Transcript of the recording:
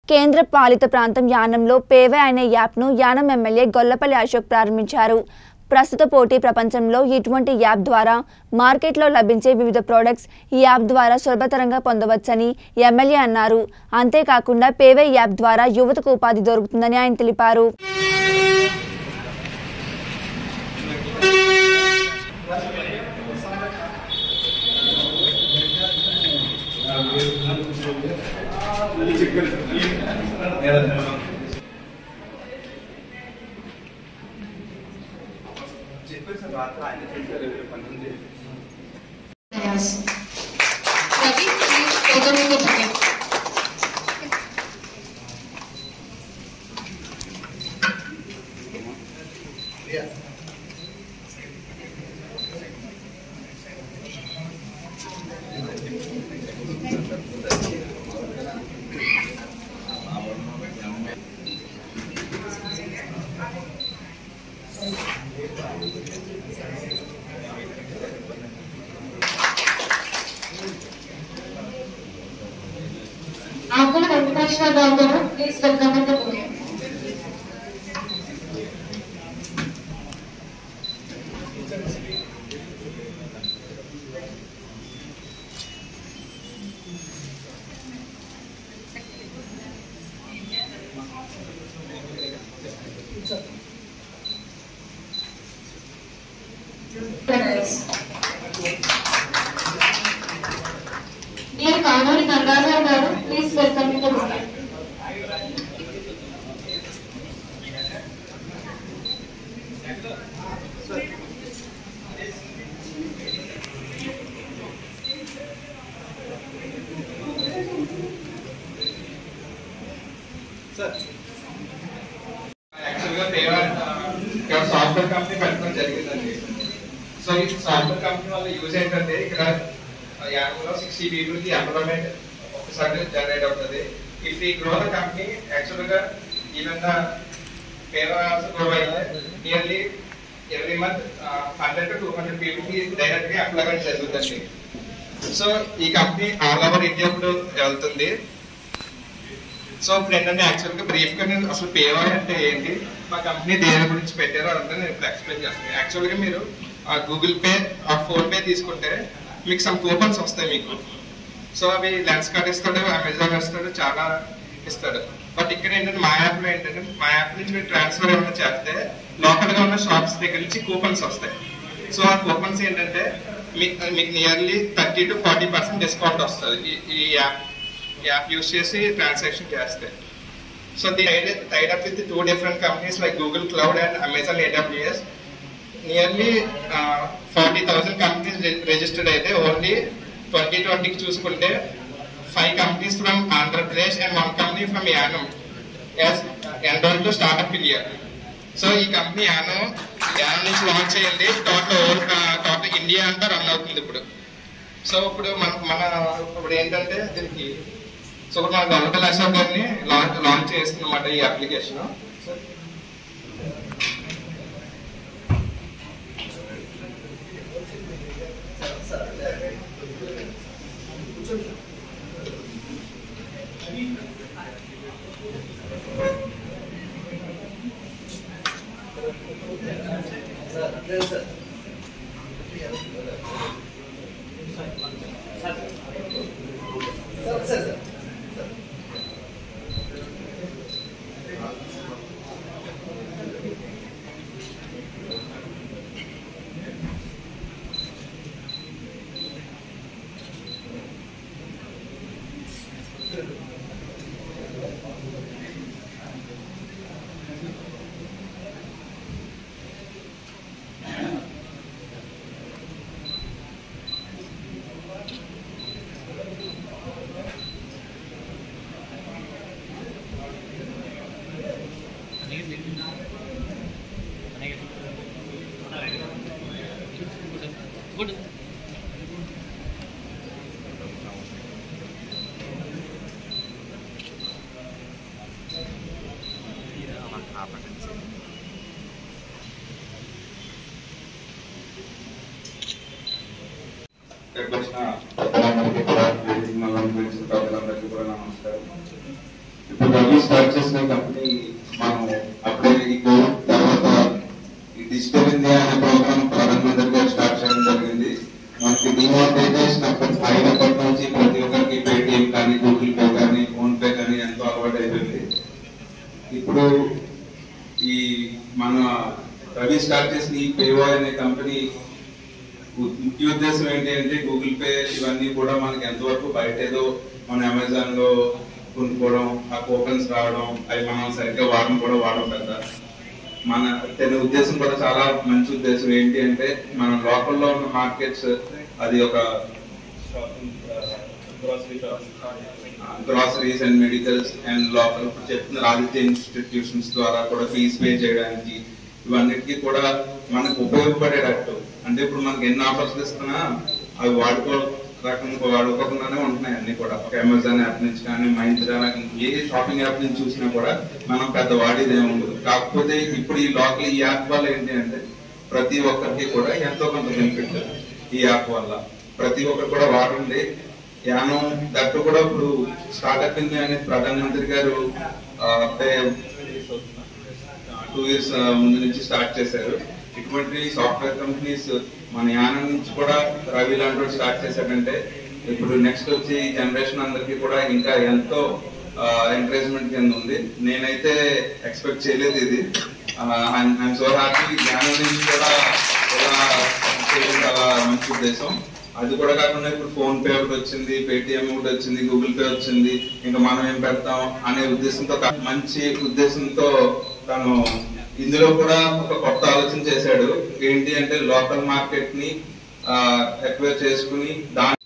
కేంద్ర పాలిత ప్రాంతం యానంలో పేవే అనే యాప్ను యానం ఎమ్మెల్యే గొల్లపల్లి అశోక్ ప్రారంభించారు ప్రస్తుత పోటీ ప్రపంచంలో ఇటువంటి యాప్ ద్వారా మార్కెట్లో లభించే వివిధ ప్రోడక్ట్స్ ఈ యాప్ ద్వారా సులభతరంగా పొందవచ్చని ఎమ్మెల్యే అన్నారు అంతేకాకుండా పేవే యాప్ ద్వారా యువతకు ఉపాధి దొరుకుతుందని ఆయన తెలిపారు Yes. Ravi, please take a look at it. Akula Venkateswara Rao garu please welcome to the dear Kanuri Gangadhar garu please welcome to the యాక్చువల్గా పేవర్ ఇక్కడ సాఫ్ట్వేర్ కంపెనీ పెట్టడం జరిగిందండి సో ఈ సాఫ్ట్వేర్ కంపెనీ వల్ల యూజ్ ఏంటంటే ఇక్కడ యాభైలో సిక్స్టీ పీపుల్కి ఎంప్లాయ్మెంట్ ఒకసారి జనరేట్ అవుతుంది ఇఫ్ ఈ గ్రో ద కంపెనీ యాక్చువల్గా even the paver also grow అయితే nearly every month hundred to two hundred పీపుల్కి డైరెక్ట్గా ఎంప్లాయ్మెంట్ జరుగుతుంది సో ఈ కంపెనీ ఆల్ ఓవర్ ఇండియా ఇప్పుడు వెళ్తుంది సో ఇప్పుడు ఏంటంటే యాక్చువల్ గా బ్రీఫ్ గా నేను అసలు పేవాయ్ అంటే ఏంటి మా కంపెనీ దేని గురించి పెట్టారో అంతా నేను ఇప్పుడు ఎక్స్ప్లెయిన్ చేస్తాను యాక్చువల్ గా మీరు ఆ గూగుల్ పే ఆ ఫోన్ పే తీసుకుంటే మీకు సమ్ కూపన్స్ వస్తాయి మీకు సో అవి లెన్స్ కార్డ్ ఇస్తాడు అమెజాన్ ఇస్తాడు చాలా ఇస్తాడు బట్ ఇక్కడ ఏంటంటే మా యాప్ లో ఏంటంటే మా యాప్ నుంచి మీరు ట్రాన్స్ఫర్ ఏమైనా చేస్తే లోకల్ గా ఉన్న షాప్స్ దగ్గర నుంచి కూపన్స్ వస్తాయి సో ఆ కూపన్స్ ఏంటంటే మీకు మీకు nearly thirty to forty percent discount వస్తుంది ఈ- ఈ యాప్ యాప్ యూస్ చేసి ట్రాన్సాక్షన్ చేస్తే so the tied up with two different companies like Google cloud and Amazon AWS nearly forty thousand companies registered అయితే ఓన్లీ ట్వంటీ ట్వంటీకి చూసుకుంటే five companies from Andhra Pradesh and one company from Yanam as ఎండోల్ to start up India so ఈ company Yanam Yanam నుంచి launch అయ్యింది total total India అంతా run అవుతుంది ఇప్పుడు so ఇప్పుడు మన మన ఇప్పుడు ఏంటంటే దీనికి సో ఇప్పుడు మన గొల్లపల్లి అశోక్ గారిని లాంచ్ లాంచ్ చేస్తున్నమాట ఈ అప్లికేషన్ ఇక్కడికి వచ్చిన పెద్దలందరికీ కూడా వేదిక మీద అలంకరించిన పెద్దలందరికీ కూడా నా నమస్కారం ఇప్పుడు ఇంటర్నేషనల్ కంపెనీ మనం అప్పుడే ఈ కోవిడ్ తర్వాత ఈ డిజిటల్ ఇండియా అనే ప్రోగ్రామ్ ప్రధానమంత్రి గారు స్టార్ట్ చేయడం జరిగింది మనకి డిమానిటైజేషన్ అప్పుడు అయినప్పటి నుంచి ప్రతి ఒక్కరికి పేటిఎం కానీ గూగుల్ పే కానీ ఫోన్ పే కానీ ఎంతో అలవాటు అయిపోయింది ఇప్పుడు ఈ మన రవి స్టార్ట్ చేసిన ఈ పేవో అనే కంపెనీ ము- ముఖ్య ఉద్దేశం ఏంటి అంటే గూగుల్ పే ఇవన్నీ కూడా మనకి ఎంతవరకు బయట ఏదో మన అమెజాన్ లో కొనుక్కోవడం ఆ కూపన్స్ రావడం అవి మనం సరిగ్గా వాడడం కూడా వాడడం కదా మన తన ఉద్దేశం కూడా చాలా మంచి ఉద్దేశం ఏంటి అంటే మన లోకల్లో ఉన్న మార్కెట్స్ అది ఒక groceries and medicals and local ఇప్పుడు చెప్తున్న ఆదిత్య ఇన్స్టిట్యూషన్స్ ద్వారా కూడా ఫీజ్ పే చేయడానికి ఇవన్నిటికీ కూడా మనకు ఉపయోగపడేటట్టు అంటే ఇప్పుడు మనకి ఎన్ని ఆఫర్స్ ఇస్తున్నా అవి వాడుకో రకంగా వాడుకోకుండానే ఉంటున్నాయి అన్ని కూడా ఒక అమెజాన్ యాప్ నుంచి కానీ మైంత్రా ఏ షాపింగ్ యాప్ నుంచి చూసినా కూడా మనం పెద్ద వాడేది ఏమి ఉండదు కాకపోతే ఇప్పుడు ఈ లోకల్ ఈ యాప్ వల్ల ఏంటి అంటే ప్రతి ఒక్కరికి కూడా ఎంతో కొంత బెనిఫిట్ ఈ యాప్ వల్ల ప్రతి ఒక్కరు కూడా వాడండి యానం దట్టు కూడా ఇప్పుడు స్టార్ట్అప్ ఇండియా అనేది ప్రధానమంత్రి గారు టూ ఇయర్స్ ముందు నుంచి స్టార్ట్ చేశారు ఇటువంటి సాఫ్ట్వేర్ కంపెనీస్ మన యానం నుంచి కూడా రవి లాంటి వాడు స్టార్ట్ చేశాడంటే ఇప్పుడు నెక్స్ట్ వచ్చి జనరేషన్ అందరికీ కూడా ఇంకా ఎంతో ఎంకరేజ్మెంట్ కింద ఉంది నేనైతే ఎక్స్పెక్ట్ చేయలేదు ఇది ఐఎమ్ సో హ్యాపీ యానం నుంచి కూడా ఇలా చేయడం చాలా మంచి ఉద్దేశం అది కూడా కాకుండా ఇప్పుడు ఫోన్ పే ఒకటి వచ్చింది పేటిఎం ఒకటి వచ్చింది గూగుల్ పే వచ్చింది ఇంకా మనం ఏం పెడతాం అనే ఉద్దేశంతో కా- మంచి ఉద్దేశంతో తను ఇందులో కూడా ఒక కొత్త ఆలోచన చేశాడు ఏంటి అంటే లోకల్ మార్కెట్ ని ఎక్వైర్ చేసుకుని దాని